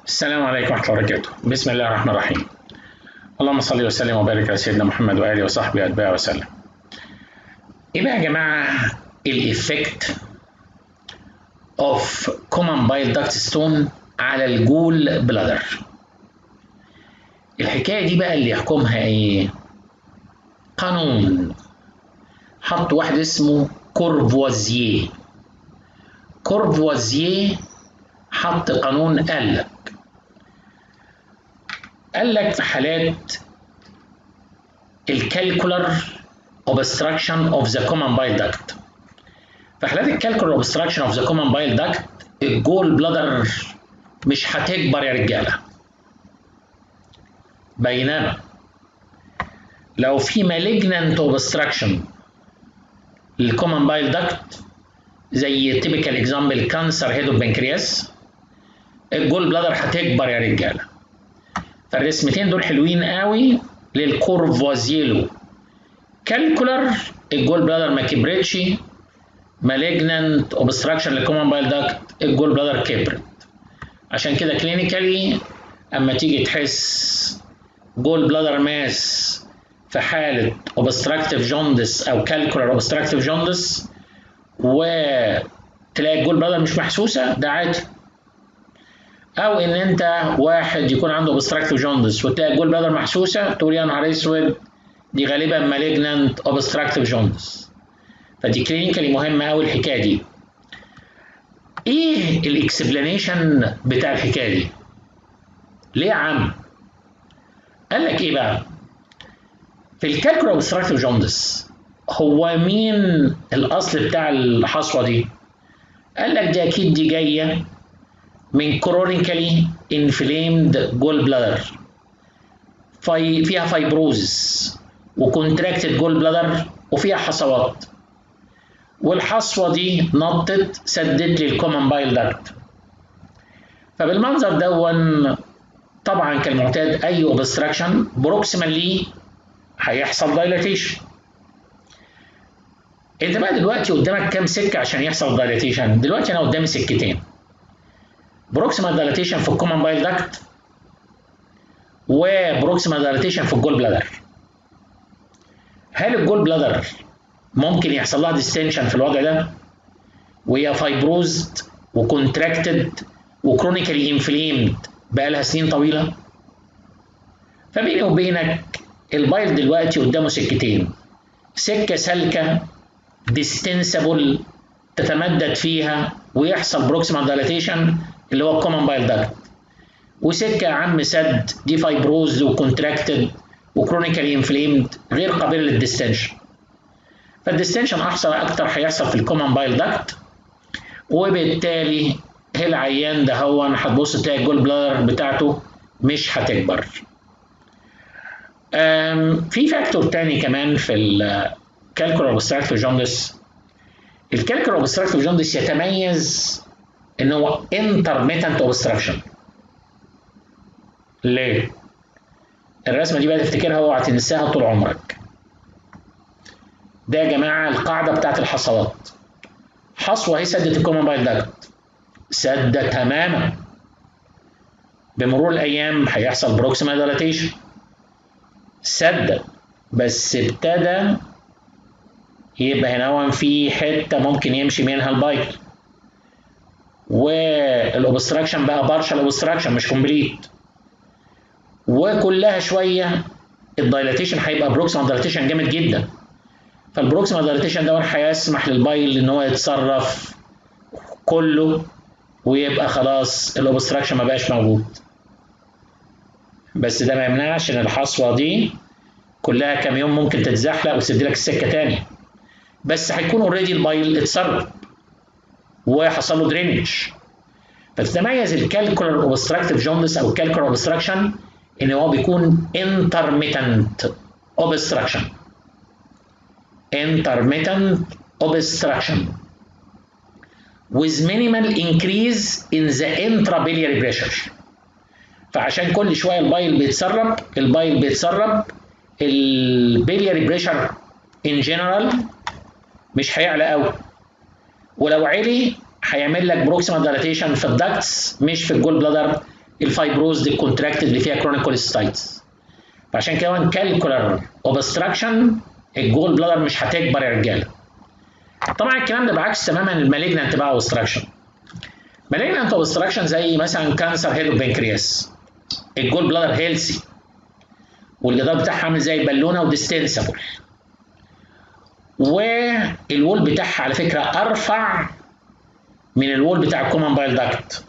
السلام عليكم ورحمة الله وبركاته بسم الله الرحمن الرحيم اللهم صل وسلم وبارك على سيدنا محمد وآله وصحبه وأتباعه وسلم إيه بقى يا جماعة الإفكت of common bile duct stone على الجول بلادر الحكاية دي بقى اللي يحكمها إيه قانون حط واحد اسمه كورفوازيه كورفوازيه حط قانون قال لك قال لك في حالات الكالكولر obstruction of the common bile duct في حالات الكالكولر obstruction of the common bile duct الجول بلادر مش هتكبر يا رجاله بينما لو في malignant obstruction للcommon bile duct زي تيبيكال اكزامبل كانسر هيد بنكرياس الجول بلادر هتكبر يا رجاله فالرسمتين دول حلوين قوي للكورفوازيلو كالكولر الجول بلادر ما كبرتش مالجنانت اوبستراكشن للكومن بايل داكت الجول بلادر كبرت عشان كده كلينيكالي اما تيجي تحس جول بلادر ماس في حاله اوبستراكتيف جوندس او كالكولر اوبستراكتيف جوندس وتلاقي الجول بلادر مش محسوسه ده عادي او ان انت واحد يكون عنده اوبستراكتيف جوندس وتلاقي الجول بلادر محسوسه تقول يا نهار اسود دي غالبا مالجنانت اوبستراكتيف جوندس فدي كلينيكالي مهمه قوي الحكايه دي ايه الاكسبلانيشن بتاع الحكايه دي ليه يا عم قال لك ايه بقى في الكالكولر اوبستراكتيف جوندس هو مين الاصل بتاع الحصوه دي قال لك دي اكيد دي جايه من كرونيكالي انفليمد جول بلادر في فيها فايبروزس وكونتراكتد جول بلادر وفيها حصوات والحصوه دي نطت سدت لي الكومن بايل داكت فبالمنظر دون طبعا كالمعتاد اي اوبستراكشن بروكسيمالي هيحصل دايلاتيشن انت بقى دلوقتي قدامك كام سكه عشان يحصل دايلاتيشن دلوقتي انا قدامي سكتين بروكسيمال دايلاتيشن في الكومن بايل داكت وبروكسيمال دايلاتيشن في الجول بلادر هل الجول بلادر ممكن يحصل لها ديستنشن في الوضع ده وهي فايبروزد وكونتراكتد وكرونيكالي انفليمد بقى لها سنين طويله فبيني وبينك البايل دلوقتي قدامه سكتين سكه سالكه ديستنسبل تتمدد فيها ويحصل بروكسيمال دايلاتيشن اللي هو الكومن بايل داكت وسكه يا عم سد دي فايبروز وكونتراكتد وكرونيكالي انفليمد غير قابله للديستنشن فالديستنشن احسن اكتر هيحصل في الكومن بايل داكت وبالتالي العيان ده هو هتبص تلاقي الجول بلادر بتاعته مش هتكبر في فاكتور تاني كمان في الكالكولر اوبستراكتيف جوندس الكالكولر اوبستراكتيف جوندس يتميز ان هو intermittent obstruction ليه؟ الرسمه دي بقى تفتكرها اوعى تنساها طول عمرك ده يا جماعه القاعده بتاعت الحصوات حصوه هي سدت الكومن بايل داكت سدة تماما بمرور الايام هيحصل بروكسيمال دايلاتيشن سد بس ابتدى يبقى هنا في حته ممكن يمشي منها البايل والاوبستراكشن بقى بارشال اوبستراكشن مش كومبليت وكلها شويه الدايلاتيشن هيبقى بروكسيمال دايلاتيشن جامد جدا فالبروكسيمال دايلاتيشن ده هيسمح للبايل ان هو يتصرف كله ويبقى خلاص الاوبستراكشن ما بقاش موجود بس ده ما يمنعش ان الحصوه دي كلها كام يوم ممكن تتزحلق وتسد لك السكه تاني بس هيكون اوريدي البايل اتسرب وحصل له درينج فتتميز الكالكولر اوبستراكتيف جوندس او الكالكولر اوبستراكشن ان هو بيكون intermittent obstruction intermittent obstruction with minimal increase in the intrabiliary pressure فعشان كل شويه البايل بيتسرب البايل بيتسرب البيلياري بريشر ان جنرال مش هيعلى قوي ولو علي هيعمل لك بروكسيمال دايلاتيشن في الدكتس مش في الجول بلادر الفايبروز دي الكونتراكتد اللي فيها كرونيك كوليستايتس فعشان كده كالكولر اوبستراكشن الجول بلادر مش هتكبر يا رجاله طبعا الكلام ده بعكس تماما المالجنانت بقى اوبستراكشن مالجنانت اوبستراكشن زي مثلا كانسر هيد بنكرياس الجول بلادر هيلسي والجدار بتاعها عامل زي البالونه وديستنسبل والوول بتاعها على فكره ارفع من الوول بتاع الكومن بايل داكت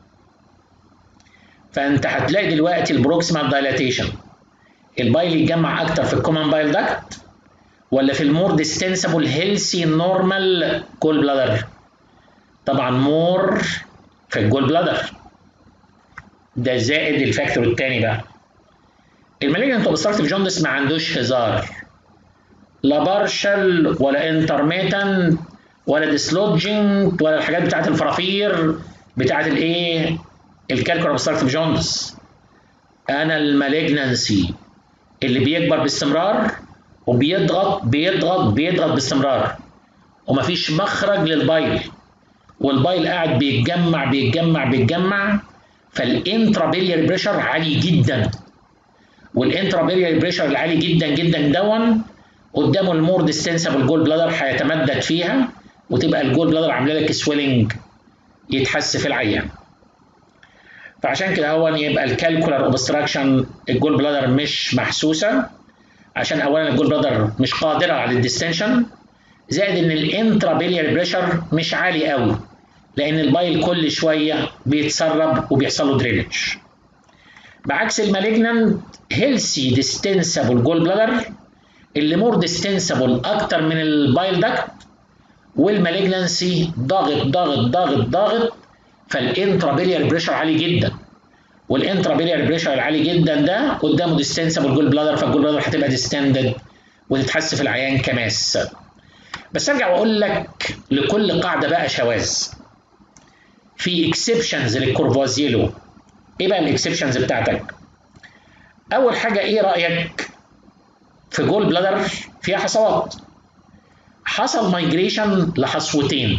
فانت هتلاقي دلوقتي البروكسيمال دايلاتيشن البايل يتجمع اكتر في الكومن بايل داكت ولا في المور ديستنسبل هيلسي نورمال جول بلادر طبعا مور في الجول بلادر ده زائد الفاكتور الثاني بقى المالجنت اوبستراكتيف جوندس ما عندوش هزار لا بارشل ولا انترميتنت ولا ديسلوجينج ولا الحاجات بتاعت الفرافير بتاعت الايه الكالكول اوبستراكتيف جوندس انا المالجنسي اللي بيكبر باستمرار وبيضغط بيضغط بيضغط باستمرار ومفيش مخرج للبايل والبايل قاعد بيتجمع بيتجمع بيتجمع فالانترابيليار بريشر عالي جدا والانترابيليار بريشر العالي جدا جدا دون قدامه المور ديستنسبل جول بلادر هيتمدد فيها وتبقى الجول بلادر عامله لك سويلنج يتحس في العيان فعشان كده هو يبقى الكالكولار اوبستراكشن الجول بلادر مش محسوسه عشان اولا الجول بلادر مش قادره على الديستنشن زائد ان الانترابيليار بريشر مش عالي قوي لان البايل كل شويه بيتسرب وبيحصل له درينج بعكس المالجنانت هيلسي ديستنسبل جول بلادر اللي مور ديستنسبل اكتر من البايل داكت والمالجنسي ضاغط ضاغط ضاغط ضاغط فالانترابيليار بريشر عالي جدا والانترابيليار بريشر العالي جدا ده قدامه ديستنسبل جول بلادر فالجول بلادر هتبقى ديستندد وتتحس في العيان كماس بس ارجع واقول لك لكل قاعده بقى شواذ في اكسبشنز للكورفازيلو ايه بقى الاكسبشنز بتاعتك اول حاجه ايه رايك في جول بلادر فيها حصوات حصل مايجريشن لحصوتين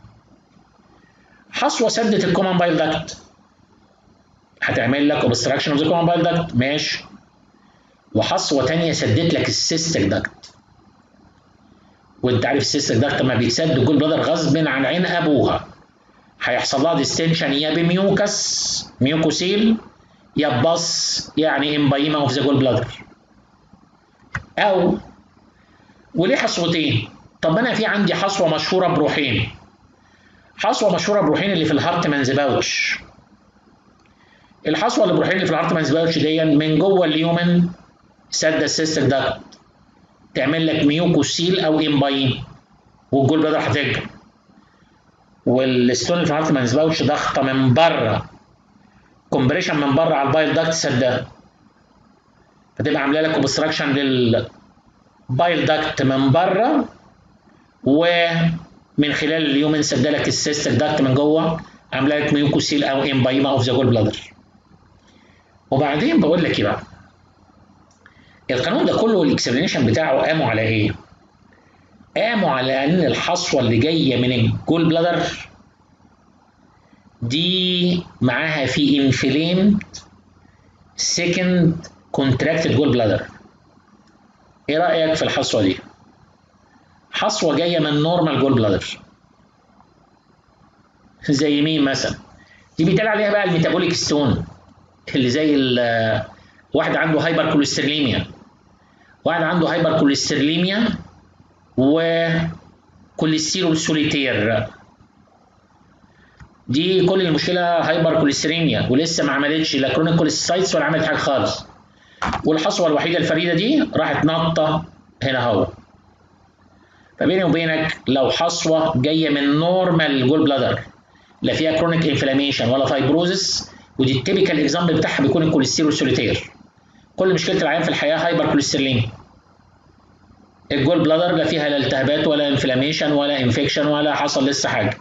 حصوه سدت الكومن بايل داكت هتعمل لك اوبستراكشن اوف ذا كومن بايل داكت ماشي وحصوه ثانيه سدت لك السيستك داكت وانت عارف السيستك داكت لما بيتسد الجول بلادر غصب عن عين ابوها هيحصل لها ديستنشن يا بميوكس ميوكوسيل يا ببص يعني امبايما اوف ذا جول بلادر او وليه حصوتين طب انا في عندي حصوه مشهوره بروحين حصوه مشهوره بروحين اللي في الهارتمانز باوتش الحصوه اللي بروحين اللي في الهارتمانز باوتش دي من جوه اليومن سد السيستك داكت تعمل لك ميوكوسيل او امبايم والجول بلادر هتكبر والستون اللي في الهارتمانز باوتش ضغطه من بره كومبريشن من بره على البايل داكت سدها فتبقى عامله لك اوبستراكشن للبايل داكت من بره ومن خلال اليومن سد لك السيستك داكت من جوه عامله لك ميوكوسيل او امبايما اوف ذا جول بلادر وبعدين بقول لك ايه بقى القانون ده كله الاكسبلانيشن بتاعه قاموا على ايه؟ قاموا على ان الحصوه اللي جايه من الجول بلادر دي معاها في انفليمد سكند كونتراكتد جول بلادر ايه رايك في الحصوه دي؟ حصوه جايه من نورمال جول بلادر زي مين مثلا؟ دي بيتقال عليها بقى الميتابوليك ستون اللي زي واحد عنده هايبر كوليستروليميا واحد عنده هايبر كوليستروليميا وكوليسترول سوليتير دي كل المشكله هايبر كوليستريميا ولسه ما عملتش لا كرونيك كوليستايتس ولا عملت حاجه خالص والحصوه الوحيده الفريده دي راحت نطه هنا اهو فبيني وبينك لو حصوه جايه من نورمال جول بلادر لا فيها كرونيك انفلاميشن ولا فايبروزس ودي التيبيكال اكزامبل بتاعها بيكون الكوليسترول سوليتير كل مشكله العيان في الحياه هايبر كوليستروليميا الجول بلادر لا فيها لا التهابات ولا انفلاميشن ولا انفكشن ولا حصل لسه حاجه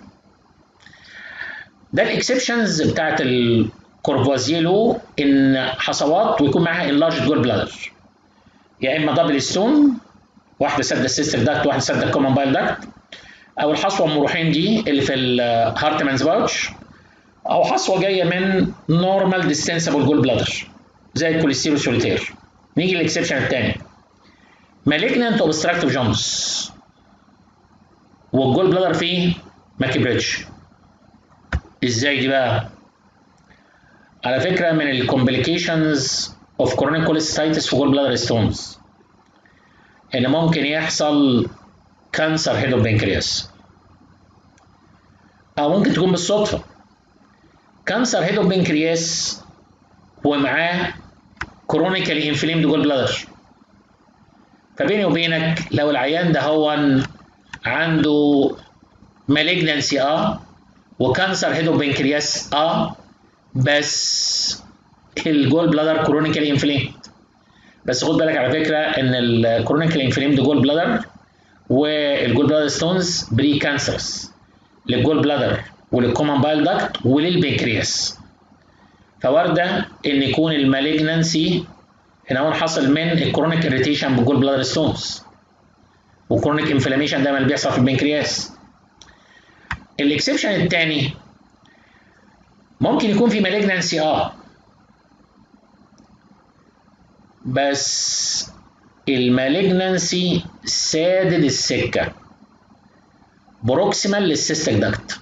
ده الاكسبشنز بتاعت الكورفوازيلو ان حصوات ويكون معاها انلارج جول بلادر يا اما دبل ستون واحده سد السيستر داكت واحده سد الكومن بايل داكت او الحصوه ام روحين دي اللي في الهارتمانز باوتش او حصوه جايه من نورمال ديستنسبل جول بلادر زي الكوليسترول سوليتير نيجي للاكسبشن الثاني مالجنانت اوبستراكتيف جونز والجول بلادر فيه ما كبرتش ازاي دي بقى على فكره من الكومبليكيشنز اوف كورونيك كوليستايتس في جول بلادر ستونز ان ممكن يحصل كانسر هيد اوف بنكرياس او ممكن تكون بالصدفه كانسر هيد اوف بنكرياس ومعاه كرونيكالي انفليمد جول بلادر فبيني وبينك لو العيان ده هو عنده مالجنسي اه وكانسر هيد اوف بنكرياس اه بس الجول بلادر كرونيكالي انفليمد بس خد بالك على فكره ان الكرونيكالي انفليمد جول بلادر والجول بلادر ستونز بري كانسرس للجول بلادر وللكومن بايل داكت وللبنكرياس فوارده ان يكون المالجنسي هنا هو حصل من الكرونيك اريتيشن بالجول بلادر ستونز وكرونيك انفلاميشن دايما اللي بيحصل في البنكرياس الاكسبشن الثاني ممكن يكون في مالجنسي اه بس المالجنسي سادد السكه بروكسيمال للسيستك داكت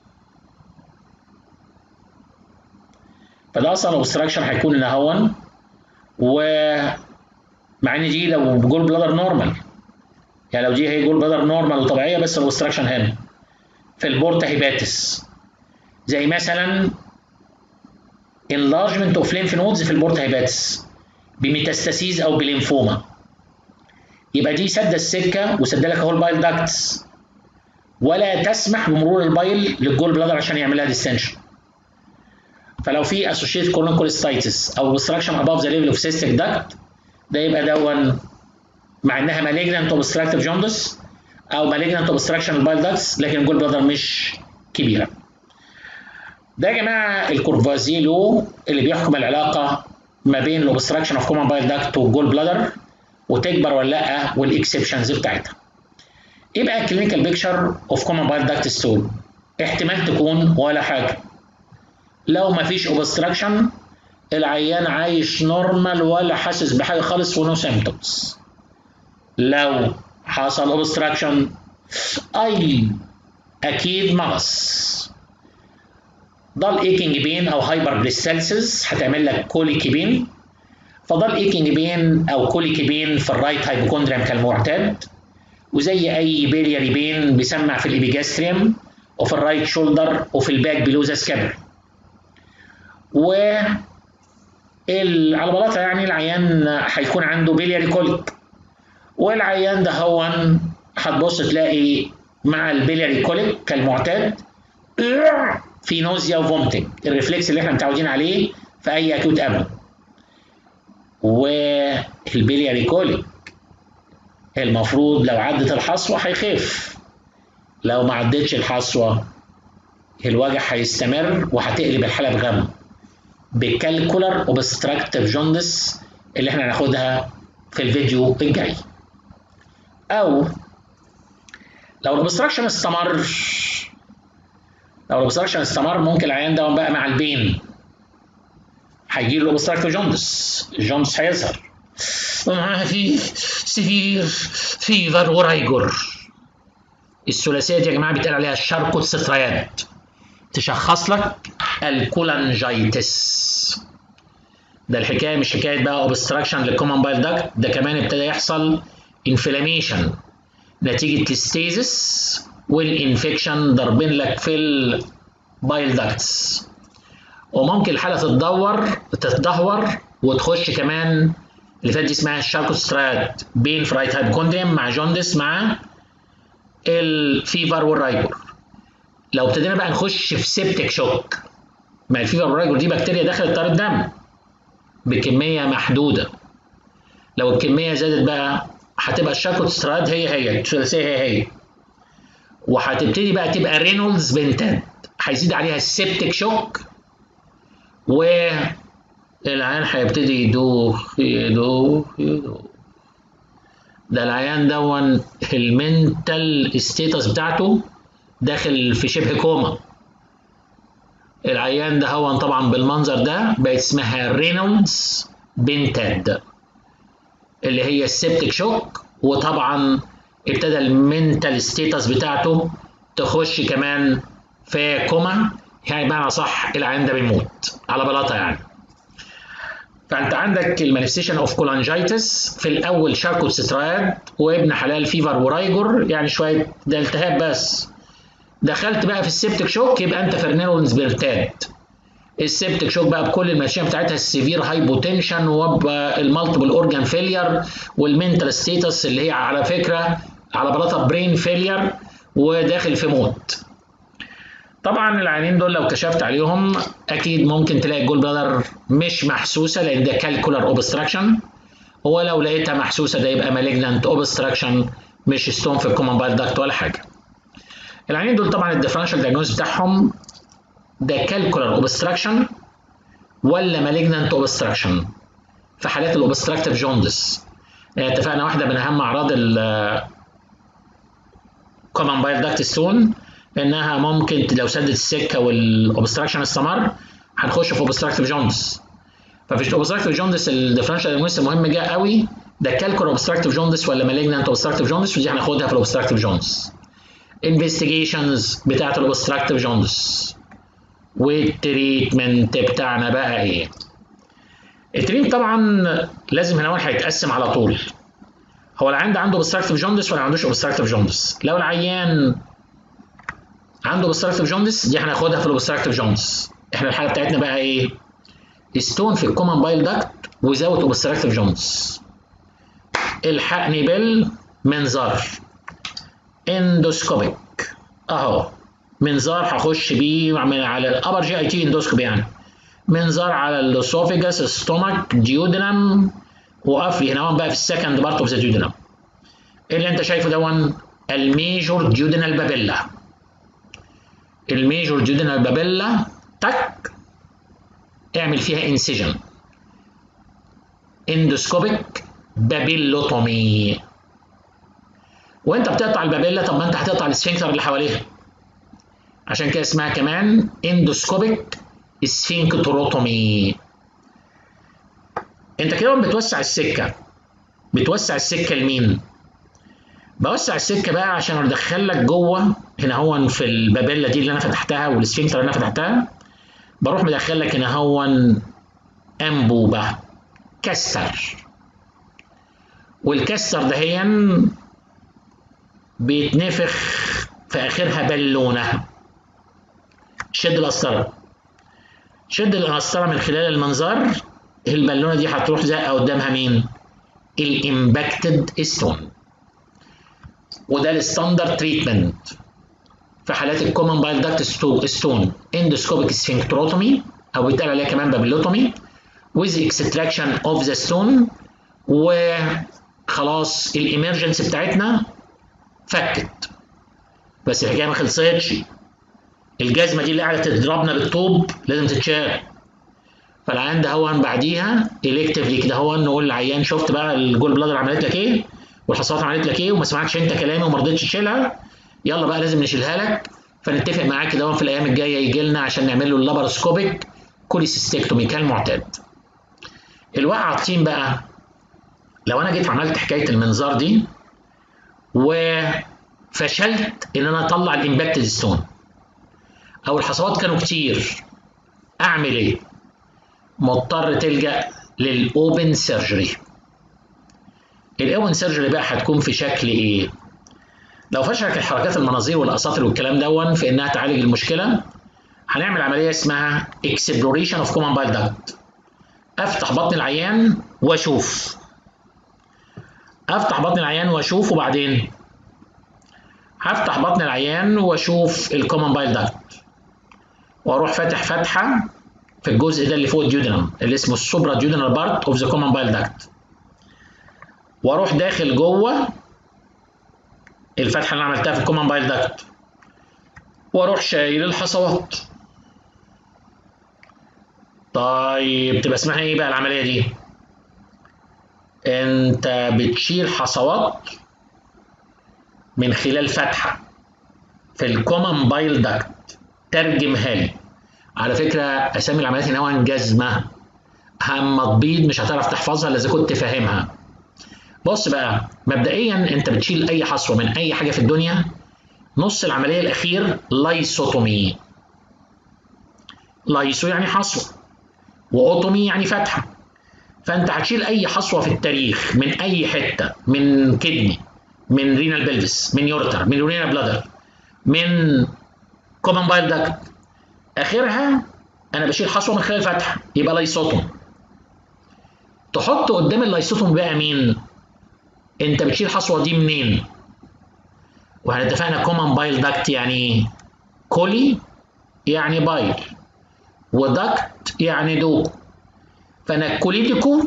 فده اصلا اوبستراكشن هيكون هون و مع ان دي لو جول بلادر نورمال يعني لو دي هي جول بلادر نورمال وطبيعيه بس الاوبستراكشن هنا في البورتا هيباتس زي مثلا enlargement of lymph nodes في البورتا هيباتس بميتاستاسيز او بليمفوما يبقى دي سد السكه وسد لك اهو البايل داكتس ولا تسمح بمرور البايل للجول بلادر عشان يعمل لها ديستنشن فلو في اسوشيت كولونكوليستايتس او obstruction above the level of cystic duct ده يبقى دون مع انها malignant obstructive jaundice او malignant obstruction البايل داكتس لكن الجول بلادر مش كبيره. ده يا جماعه الكورفازيلو اللي بيحكم العلاقه ما بين الاوبستراكشن اوف كومن بايل داكت والجول بلادر وتكبر ولا لا والاكسبشنز بتاعتها. يبقى الكلينيكال بيكتشر اوف كومن بايل داكت ستول احتمال تكون ولا حاجه. لو ما فيش اوبستراكشن العيان عايش نورمال ولا حاسس بحاجه خالص ونو سيمبتومز. لو حصل اوبستراكشن اي اكيد مغص ضل ايكينج بين او هايبر بريستالسيس هتعمل لك كوليكي بين فضل ايكينج بين او كوليكي بين في الرايت هايبوكوندريم كالمعتاد وزي اي بيلياري بين بيسمع في الابيجاستريم وفي الرايت شولدر وفي الباك بلوزا سكابر و على بلاطه يعني العيان هيكون عنده بيلياري كوليك والعيان ده هو هتبص تلاقي مع البيلياري كوليك كالمعتاد في نوزيا وفومتنج الريفلكس اللي احنا متعودين عليه في اي اكيوت ابل والبيلياري كوليك المفروض لو عدت الحصوه هيخف لو ما عدتش الحصوه الوجع هيستمر وهتقلب الحاله بغم بكالكولر اوبستراكتيف جوندس اللي احنا هناخدها في الفيديو الجاي او لو الاوبستراكشن استمر لو الاوبستراكشن استمر ممكن العيان ده بقى مع البين هيجي له اوبستراكتيف جوندس الجوندس هيظهر ومعاها في سيفير فيفر ورايجور الثلاثيه دي يا جماعه بيتقال عليها الشاركوت ستريات تشخص لك الكولانجايتس ده الحكايه مش حكايه بقى اوبستراكشن للكومن بايل داكت ده كمان ابتدى يحصل انفلاميشن نتيجه الستيزس والانفكشن ضاربين لك في البايل داكتس وممكن الحاله تتدور تتدهور وتخش كمان اللي فاتت دي اسمها الشاركوسترات بين في رايت هايبوكوندريم مع جوندس مع الفيفر والرايجور لو ابتدينا بقى نخش في سيبتك شوك ما الفيفر والرايجور دي بكتيريا دخلت طار الدم بكميه محدوده لو الكميه زادت بقى هتبقى الشاركوسترات هي هي الثلاثيه هي هي وهتبتدي بقى تبقى رينولدز بنتات هيزيد عليها السيبتك شوك والعيان هيبتدي يدوخ يدوخ يدوخ ده العيان دون المنتال ستيتس بتاعته داخل في شبه كوما العيان ده هو طبعا بالمنظر ده بقت اسمها رينولدز بنتاد اللي هي السبتك شوك وطبعا ابتدى المنتال ستيتس بتاعته تخش كمان في كوما يعني بمعنى صح العيان ده بيموت على بلاطه يعني فانت عندك المانيفستيشن اوف كولانجيتس في الاول شاركوتسترايد وابن حلال فيفر ورايجور يعني شويه ده التهاب بس دخلت بقى في السبتك شوك يبقى انت فرنيرونز بيرتاد السبتك شوك بقى بكل الماشيه بتاعتها السيفير هايبوتنشن والمالتيبل اورجان فيلير والمنتال ستيتس اللي هي على فكره على بلاطه برين فيلير وداخل في موت طبعا العيانين دول لو كشفت عليهم اكيد ممكن تلاقي الجول بلادر مش محسوسه لان ده كالكولار اوبستراكشن ولو لقيتها محسوسه ده يبقى مالجنانت اوبستراكشن مش ستون في الكومن بايل داكت ولا حاجه العيانين دول طبعا الديفرنشال دايجنوز بتاعهم ده كالكولار اوبستراكشن ولا مالجنانت اوبستراكشن في حالات الاوبستراكتيف جوندس يعني اتفقنا واحده من اهم اعراض ال كومن بايل داكت ستون انها ممكن لو سدت السكه والاوبستراكشن استمر هنخش في اوبستراكتيف جوندس ففي الاوبستراكتيف جوندس الديفرنشال دايجنوز المهم جه قوي ده كالكولار اوبستراكتيف جوندس ولا مالجنانت اوبستراكتيف جوندس ودي هناخدها في الاوبستراكتيف جوندس انفستيجيشنز بتاعت الاوبستراكتيف جوندس والتريتمنت بتاعنا بقى ايه التريتمنت طبعا لازم هنا هيتقسم على طول هو العيان ده عنده اوبستراكتيف جوندس ولا ما عندوش اوبستراكتيف جوندس لو العيان عنده اوبستراكتيف جوندس دي هناخدها في الاوبستراكتيف جوندس احنا الحاله بتاعتنا بقى ايه ستون في الكومن بايل داكت وزاوت اوبستراكتيف جوندس الحقني بالمنظار اندوسكوبيك اهو منظار هخش بيه على الابر جي اي تي اندوسكوبي يعني منظار على الاسوفيجاس ستومك ديودنم وقف لي هنا بقى في السكند بارت اوف ذا ديودنم اللي انت شايفه دون الميجور ديودنال بابيلا الميجور ديودنال بابيلا تك اعمل فيها انسجن اندوسكوبيك بابيلوتومي وانت بتقطع البابيلا طب ما انت هتقطع السفنكتر اللي حواليها عشان كده اسمها كمان اندوسكوبيك سفنكتروتومي انت كده بتوسع السكه بتوسع السكه لمين بوسع السكه بقى عشان ادخل لك جوه هنا هو في البابيلا دي اللي انا فتحتها والسفنكتر اللي انا فتحتها بروح مدخل لك هنا هو انبوبه كسر والكسر دهيا بيتنفخ في اخرها بالونه شد القسطره شد القسطره من خلال المنظار البالونه دي هتروح زقه قدامها مين الامباكتد ستون وده الستاندرد تريتمنت في حالات الكومن بايل داكت ستون اندوسكوبيك سفنكتروتومي او بيتقال عليها كمان بابيلوتومي with extraction of the stone وخلاص الامرجنسي بتاعتنا فكت بس الحكايه ما خلصتش الجزمه دي اللي قاعده تضربنا بالطوب لازم تتشال فالعيان ده هو بعديها الكتفلي كده هو نقول للعيان شفت بقى الجول بلادر عملت لك ايه والحصوات عملت لك ايه وما سمعتش انت كلامي وما رضيتش تشيلها يلا بقى لازم نشيلها لك فنتفق معاك كده في الايام الجايه يجي لنا عشان نعمل له اللاباروسكوبيك كوليسيستكتومي كالمعتاد الوقعه الطين بقى لو انا جيت عملت حكايه المنظار دي وفشلت ان انا اطلع الامباكتد ستون او الحصوات كانوا كتير اعمل ايه مضطر تلجا للاوبن سيرجري الاوبن سيرجري بقى هتكون في شكل ايه لو فشلت الحركات المناظير والاساطيل والكلام دون في انها تعالج المشكله هنعمل عمليه اسمها اكسبلوريشن اوف كومن بايل داكت افتح بطن العيان واشوف افتح بطن العيان واشوف وبعدين هفتح بطن العيان واشوف الكومن بايل داكت واروح فاتح فتحه في الجزء ده اللي فوق الديودنم اللي اسمه السوبرا ديودنال بارت اوف ذا كومن بايل داكت واروح داخل جوه الفتحه اللي عملتها في الكومن بايل داكت واروح شايل الحصوات طيب تبقى اسمها ايه بقى العمليه دي انت بتشيل حصوات من خلال فتحه في الكومن بايل داكت ترجمها لي على فكره اسامي العمليات هنا جزمه اما تبيض مش هتعرف تحفظها الا اذا كنت فاهمها بص بقى مبدئيا انت بتشيل اي حصوه من اي حاجه في الدنيا نص العمليه الاخير لايسوتومي لايسو يعني حصوه واوتومي يعني فتحه فانت هتشيل اي حصوه في التاريخ من اي حته من كدني من رينال بلفس من يورتر من يورينا بلادر من كومن بايل داكت اخرها انا بشيل حصوه من خلال الفتحه يبقى لايسوتوم تحط قدام اللايسوتوم بقى مين انت بتشيل الحصوه دي منين واحنا اتفقنا كومن بايل داكت يعني كولي يعني بايل وداكت يعني دوكو فانا كوليديكو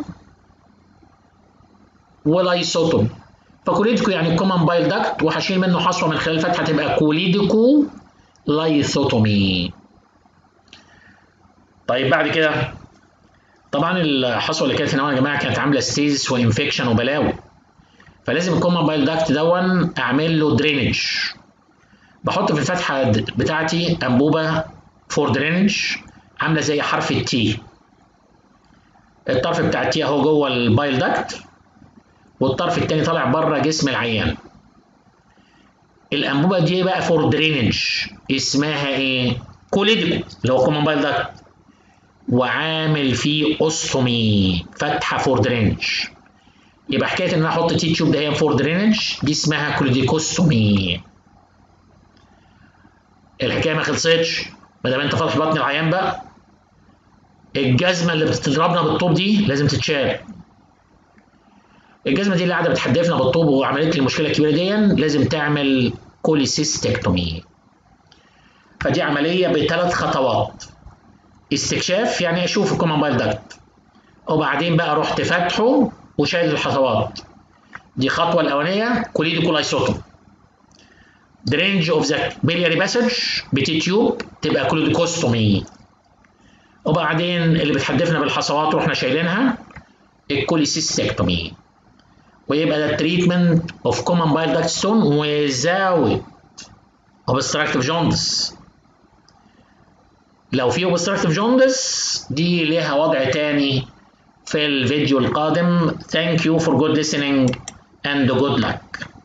ولايسوتوم فكوليديكو يعني كومن بايل داكت وهشيل منه حصوه من خلال الفتحه تبقى كوليديكو لايثوتومي طيب بعد كده طبعا الحصوه اللي كانت هنا يا جماعه كانت عامله ستيز وانفكشن وبلاوي فلازم الكومن بايل داكت دون اعمل له درينج بحط في الفتحه بتاعتي انبوبه فور درينج عامله زي حرف التي الطرف بتاع التي اهو جوه البايل داكت والطرف التاني طالع بره جسم العيان الانبوبه دي بقى فور درينج اسمها ايه كوليديكو اللي هو كومن بايل داكت وعامل فيه اوستومي فتحه فور درينج يبقى حكايه ان انا احط تي تيوب ده هي فور درينج دي اسمها كوليديكوستومي الحكايه ما خلصتش ما دام انت فاتح بطن العيان بقى الجزمه اللي بتضربنا بالطوب دي لازم تتشال الجزمه دي اللي قاعده بتحدفنا بالطوب وعملت لي المشكله الكبيره دي لازم تعمل كوليسيستكتومي فدي عمليه بثلاث خطوات استكشاف يعني اشوف الكومن بايل داكت وبعدين بقى رحت فاتحه وشايل الخطوات دي الخطوه الاولانيه كوليديكولايسوتوم درينج اوف ذا بيلياري باسج بتيتيوب تبقى كوليديكوستومي وبعدين اللي بتحدفنا بالحصوات واحنا شايلينها الكوليسيستكتومي ويبقى ده التريتمنت اوف كومن بايل داكت ستون without obstructive jaundice لو في obstructive jaundice دي ليها وضع تاني في الفيديو القادم thank you for good listening and good luck